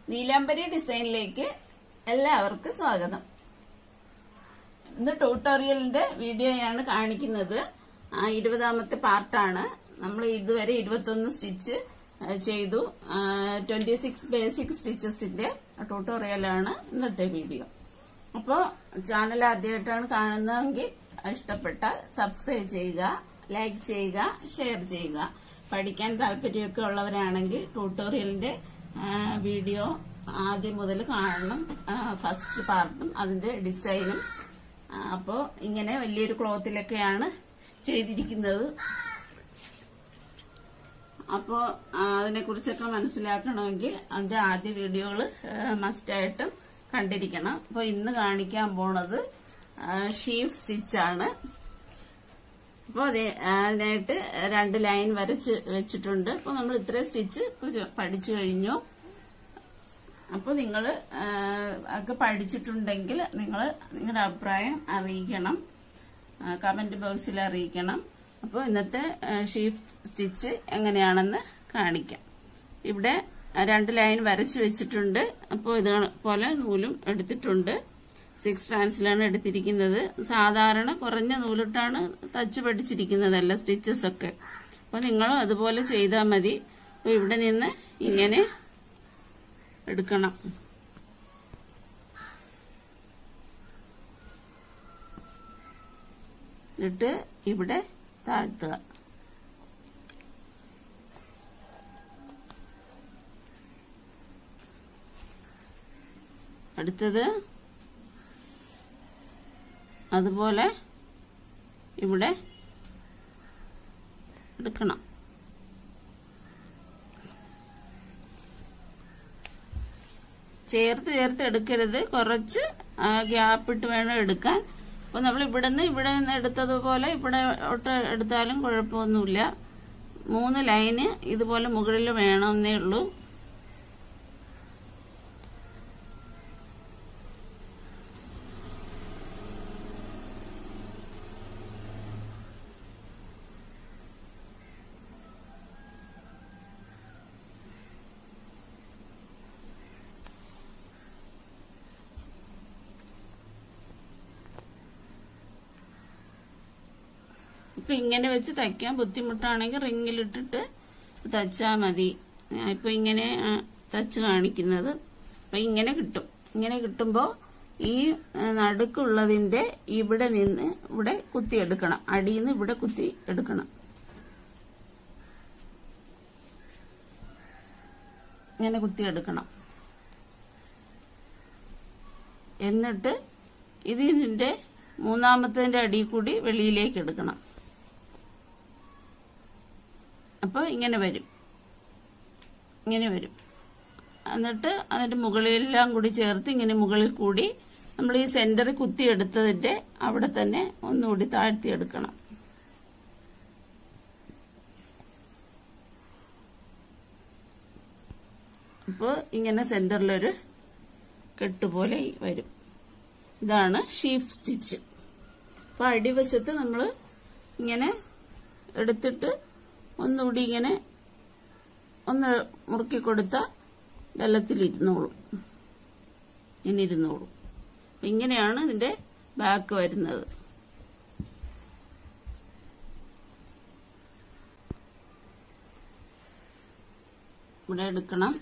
നീലാംബരി ഡിസൈനിലേക്ക് എല്ലാവർക്കും സ്വാഗതം ഇന്ന് ട്യൂട്ടോറിയലിന്റെ വീഡിയോയാണ് കാണിക്കുന്നത് ആ, ഇരുപതാമത്തെ പാർട്ടാണ് നമ്മൾ ഇതുവരെ ഇരുപത്തൊന്ന് സ്റ്റിച്ച് ആ, ചെയ്തു ട്വന്റി സിക്സ് ബേസിക് സ്റ്റിച്ചസിന്റെ ട്യൂട്ടോറിയലാണ് ഇന്നത്തെ വീഡിയോ അപ്പോൾ ചാനൽ ആദ്യമായിട്ടാണ് കാണുന്നതെങ്കിൽ ഇഷ്ടപ്പെട്ടാൽ സബ്സ്ക്രൈബ് ചെയ്യുക ലൈക്ക് ചെയ്യുക ഷെയർ ചെയ്യുക പഠിക്കാൻ താല്പര്യമൊക്കെ ഉള്ളവരാണെങ്കിൽ ട്യൂട്ടോറിയലിന്റെ ആ, വീഡിയോ ആദ്യം മുതൽ കാണണം ആ, ഫസ്റ്റ് പാർട്ടും അതിന്റെ ഡിസൈനും ആ, അപ്പോ ഇങ്ങനെ വലിയൊരു ക്ലോത്തിലൊക്കെയാണ് ചെയ്തിരിക്കുന്നത് അപ്പോ അതിനെ കുറിച്ചൊക്കെ മനസ്സിലാക്കണമെങ്കിൽ അതിന്റെ ആദ്യ വീഡിയോകൾ മസ്റ്റായിട്ടും കണ്ടിരിക്കണം അപ്പൊ ഇന്ന് കാണിക്കാൻ പോണത് ഷീഫ് സ്റ്റിച്ചാണ് അപ്പോൾ അതെ അതിനായിട്ട് രണ്ട് ലൈൻ വരച്ച് വെച്ചിട്ടുണ്ട് അപ്പോൾ നമ്മൾ ഇത്രയും സ്റ്റിച്ച് പഠിച്ചു കഴിഞ്ഞു അപ്പോൾ നിങ്ങൾ ഒക്കെ പഠിച്ചിട്ടുണ്ടെങ്കിൽ നിങ്ങൾ നിങ്ങളുടെ അഭിപ്രായം അറിയിക്കണം കമന്റ് ബോക്സിൽ അറിയിക്കണം അപ്പോൾ ഇന്നത്തെ ഷീഫ് സ്റ്റിച്ച് എങ്ങനെയാണെന്ന് കാണിക്കാം ഇവിടെ രണ്ട് ലൈൻ വരച്ചു വെച്ചിട്ടുണ്ട് അപ്പോൾ ഇതുപോലെ നൂലും എടുത്തിട്ടുണ്ട് സിക്സ് സ്റ്റാൻസിലാണ് എടുത്തിരിക്കുന്നത് സാധാരണ കുറഞ്ഞ നൂലിട്ടാണ് തച്ച് പഠിച്ചിരിക്കുന്നതല്ല സ്റ്റിച്ചസ് ഒക്കെ അപ്പോൾ നിങ്ങളും അതുപോലെ ചെയ്താൽ മതി അപ്പോൾ ഇവിടെ നിന്ന് ഇങ്ങനെ എടുക്കണം എന്നിട്ട് ഇവിടെ താഴ്ത്തുക അടുത്തത് അതുപോലെ ഇവിടെ എടുക്കണം ചേർത്ത് ചേർത്ത് എടുക്കരുത് കുറച്ച് ഗ്യാപ്പ് ഇട്ട് വേണം എടുക്കാൻ അപ്പൊ നമ്മൾ ഇവിടെ നിന്ന് ഇവിടെ നിന്ന് എടുത്തതുപോലെ ഇവിടെ ഒട്ട് എടുത്താലും കുഴപ്പമൊന്നുമില്ല മൂന്ന് ലൈന് ഇതുപോലെ മുകളിൽ വേണമെന്നേ ഉള്ളൂ ഇപ്പൊ ഇങ്ങനെ വെച്ച് തയ്ക്കാൻ ബുദ്ധിമുട്ടാണെങ്കിൽ റിങ്ങിലിട്ടിട്ട് തച്ചാൽ മതി ഇപ്പൊ ഇങ്ങനെ ആ, തച്ച് കാണിക്കുന്നത് അപ്പൊ ഇങ്ങനെ കിട്ടും ഇങ്ങനെ കിട്ടുമ്പോൾ ഈ ആ, നടുക്കുള്ളതിന്റെ ഇവിടെ നിന്ന് ഇവിടെ കുത്തി എടുക്കണം അടിയിൽ നിന്ന് ഇവിടെ കുത്തി എടുക്കണം ഇങ്ങനെ കുത്തി എടുക്കണം എന്നിട്ട് ഇതിന്റെ മൂന്നാമത്തതിന്റെ അടിയിൽ കൂടി വെളിയിലേക്ക് എടുക്കണം അപ്പോൾ ഇങ്ങനെ വരും ഇങ്ങനെ വരും എന്നിട്ട് അതിന്റെ മുകളിലെല്ലാം കൂടി ചേർത്ത് ഇങ്ങനെ മുകളിൽ കൂടി നമ്മൾ ഈ സെന്ററിൽ കുത്തിയെടുത്തതിന്റെ അവിടെ തന്നെ ഒന്നുകൂടി താഴ്ത്തിയെടുക്കണം അപ്പോൾ ഇങ്ങനെ സെന്ററിലൊരു കെട്ടുപോലെ വരും ഇതാണ് ഷീഫ് സ്റ്റിച്ച് അപ്പോൾ അടിവശത്ത് നമ്മൾ ഇങ്ങനെ എടുത്തിട്ട് ഒന്നുകൂടി ഇങ്ങനെ ഒന്ന് മുറുക്കി കൊടുത്ത വെള്ളത്തിലിരുന്നോളും ഇങ്ങനെ ഇരുന്നോളും അപ്പം ഇങ്ങനെയാണ് ഇതിന്റെ ബാക്ക് വരുന്നത് ഇവിടെ എടുക്കണം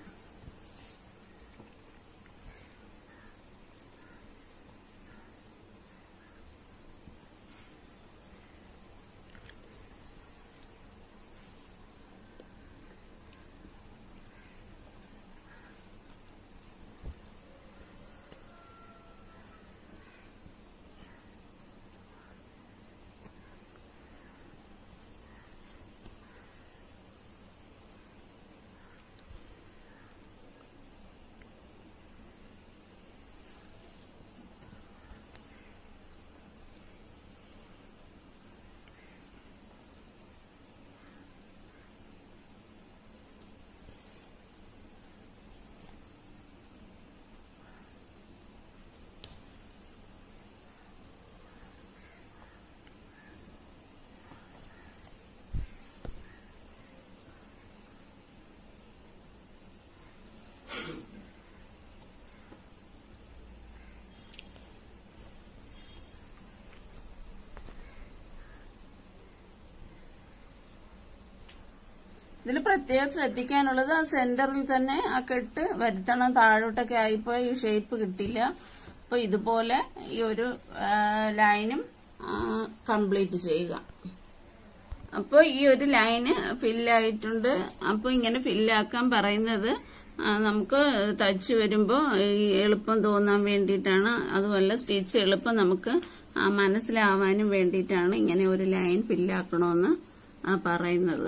ഇതിൽ പ്രത്യേകം ശ്രദ്ധിക്കാനുള്ളത് ആ സെന്ററിൽ തന്നെ ആ കെട്ട് വരുത്തണം താഴോട്ടൊക്കെ ആയിപ്പോ ഈ ഷേപ്പ് കിട്ടില്ല അപ്പൊ ഇതുപോലെ ഈ ഒരു ആ, ലൈനും കംപ്ലീറ്റ് ചെയ്യുക അപ്പൊ ഈ ഒരു ലൈന് ഫില്ലായിട്ടുണ്ട് അപ്പൊ ഇങ്ങനെ ഫില്ലാക്കാൻ പറയുന്നത് ആ, നമുക്ക് തച്ച് വരുമ്പോ ഈ എളുപ്പം തോന്നാൻ വേണ്ടിയിട്ടാണ് അതുമല്ല സ്റ്റിച്ച് എളുപ്പം നമുക്ക് ആ, മനസ്സിലാവാനും വേണ്ടിയിട്ടാണ് ഇങ്ങനെ ഒരു ലൈൻ ഫില്ലാക്കണമെന്ന് ആ, പറയുന്നത്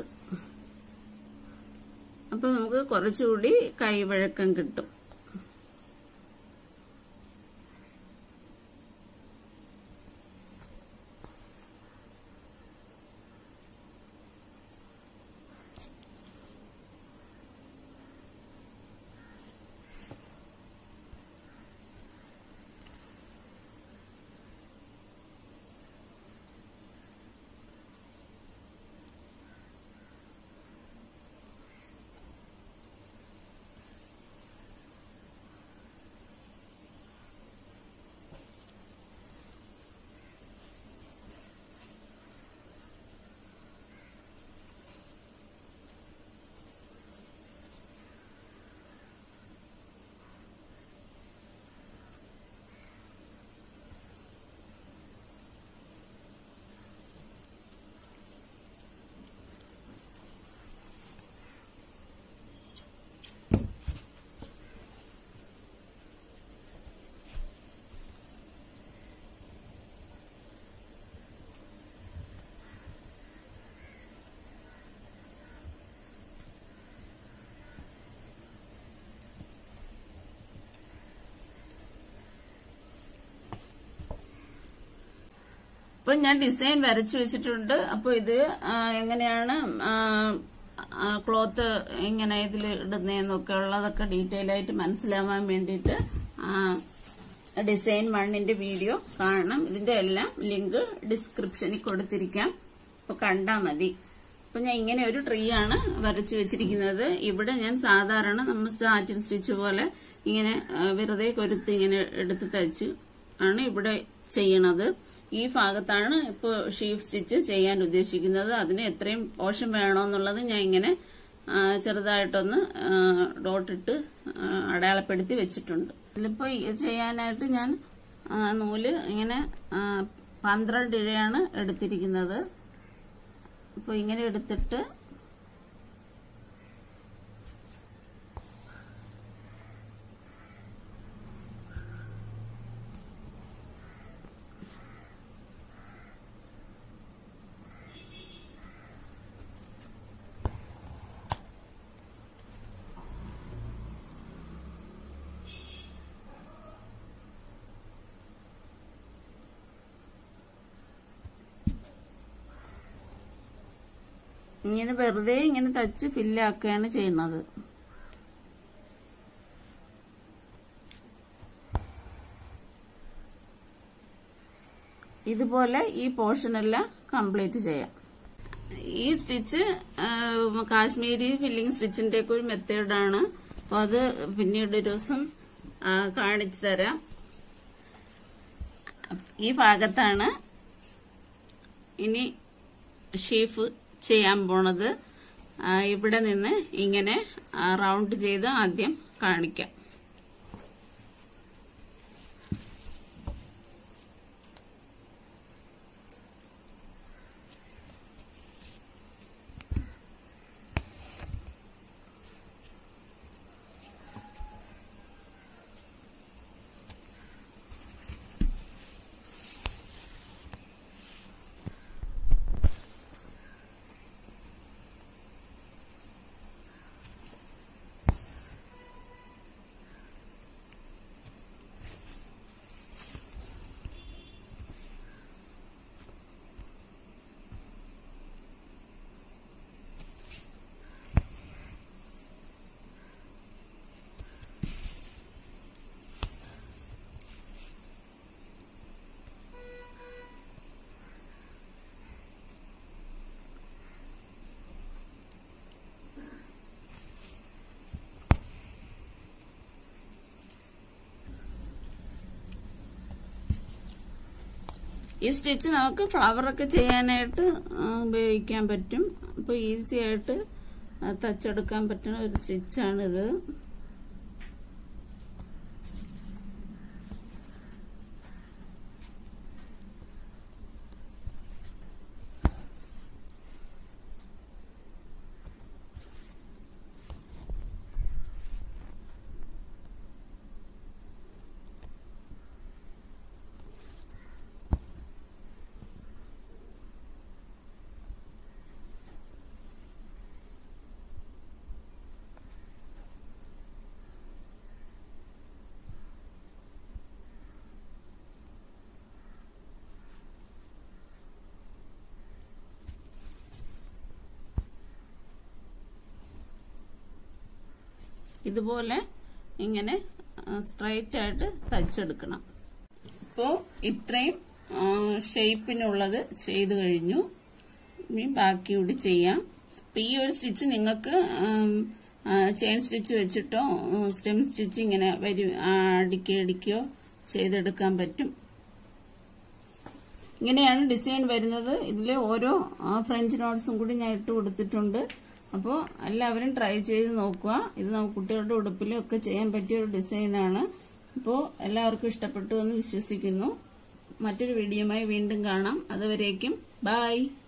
അപ്പൊ നമുക്ക് കുറച്ചുകൂടി കൈവഴക്കം കിട്ടും ഇപ്പൊ ഞാൻ ഡിസൈൻ വരച്ചു വെച്ചിട്ടുണ്ട് അപ്പൊ ഇത് ആ, എങ്ങനെയാണ് ക്ലോത്ത് ഇങ്ങനെ ഇതിൽ ഇടുന്നതെന്നൊക്കെ ഉള്ളതൊക്കെ ഡീറ്റെയിൽ ആയിട്ട് മനസ്സിലാവാൻ വേണ്ടിയിട്ട് ഡിസൈൻ വണ്ണിന്റെ വീഡിയോ കാണണം ഇതിന്റെ എല്ലാം ലിങ്ക് ഡിസ്ക്രിപ്ഷനിൽ കൊടുത്തിരിക്കാം അപ്പൊ കണ്ടാ മതി അപ്പൊ ഞാൻ ഇങ്ങനെ ഒരു ട്രീ ആണ് വരച്ചു വെച്ചിരിക്കുന്നത് ഇവിടെ ഞാൻ സാധാരണ നമ്മൾ സാറ്റിൻ സ്റ്റിച്ച് പോലെ ഇങ്ങനെ ആ, വെറുതെ കൊരുത്ത് ഇങ്ങനെ എടുത്ത് തച്ച് ആണ് ഇവിടെ ചെയ്യണത് ഈ ഭാഗത്താണ് ഇപ്പോൾ ഷീഫ് സ്റ്റിച്ച് ചെയ്യാൻ ഉദ്ദേശിക്കുന്നത് അതിന് എത്രയും പോഷൻ വേണമെന്നുള്ളത് ഞാൻ ഇങ്ങനെ ആ, ചെറുതായിട്ടൊന്ന് ഡോട്ടിട്ട് അടയാളപ്പെടുത്തി വെച്ചിട്ടുണ്ട് ഇതിലിപ്പോ ഇത് ചെയ്യാനായിട്ട് ഞാൻ ആ, നൂല് ഇങ്ങനെ ആ, പന്ത്രണ്ട് ഇഴയാണ് എടുത്തിരിക്കുന്നത് അപ്പോൾ ഇങ്ങനെ എടുത്തിട്ട് ഇങ്ങനെ വെറുതെ ഇങ്ങനെ തച്ച് ഫില്ലാക്കുകയാണ് ചെയ്യുന്നത് ഇതുപോലെ ഈ പോർഷൻ എല്ലാം കംപ്ലീറ്റ് ചെയ്യാം ഈ സ്റ്റിച്ച് കാശ്മീരി ഫില്ലിംഗ് സ്റ്റിച്ചിന്റെ ഒക്കെ ഒരു മെത്തേഡാണ് അപ്പൊ അത് പിന്നീട് ഒരു ദിവസം ആ, കാണിച്ചു തരാം ഈ ഭാഗത്താണ് ഇനി ഷേഫ് ചെയ്യാൻ പോണത് ആ, ഇവിടെ നിന്ന് ഇങ്ങനെ റൗണ്ട് ചെയ്ത് ആദ്യം കാണിക്കാം ഈ സ്റ്റിച്ച് നമുക്ക് ഫ്ലവർ ഒക്കെ ചെയ്യാനായിട്ട് ആ, ഉപയോഗിക്കാൻ പറ്റും അപ്പോൾ ഈസി ആയിട്ട് ആ, തച്ചെടുക്കാൻ പറ്റുന്ന ഒരു സ്റ്റിച്ചാണിത് ഇതുപോലെ ഇങ്ങനെ സ്ട്രൈറ്റ് ആയിട്ട് തച്ചെടുക്കണം ഇപ്പോൾ ഇത്രയും ഷേപ്പിനുള്ളത് ചെയ്തു കഴിഞ്ഞു ഇനി ബാക്കി കൂടി ചെയ്യാം അപ്പൊ ഈ ഒരു സ്റ്റിച്ച് നിങ്ങൾക്ക് ചെയിൻ സ്റ്റിച്ച് വെച്ചിട്ടോ സ്റ്റെം സ്റ്റിച്ച് ഇങ്ങനെ വരി അടുക്കി അടിക്കുകയോ ചെയ്തെടുക്കാൻ പറ്റും ഇങ്ങനെയാണ് ഡിസൈൻ വരുന്നത് ഇതിൽ ഓരോ ആ, ഫ്രഞ്ച് നോട്ട്സും കൂടി ഞാൻ ഇട്ട് കൊടുത്തിട്ടുണ്ട് അപ്പോൾ എല്ലാവരും ട്രൈ ചെയ്ത് നോക്കുക ഇത് നമുക്ക് കുട്ടികളുടെ ഉടുപ്പിലും ഒക്കെ ചെയ്യാൻ പറ്റിയ ഒരു ഡിസൈനാണ് അപ്പോൾ എല്ലാവർക്കും ഇഷ്ടപ്പെട്ടു എന്ന് വിശ്വസിക്കുന്നു മറ്റൊരു വീഡിയോയുമായി വീണ്ടും കാണാം അതുവരേക്കും ബായ്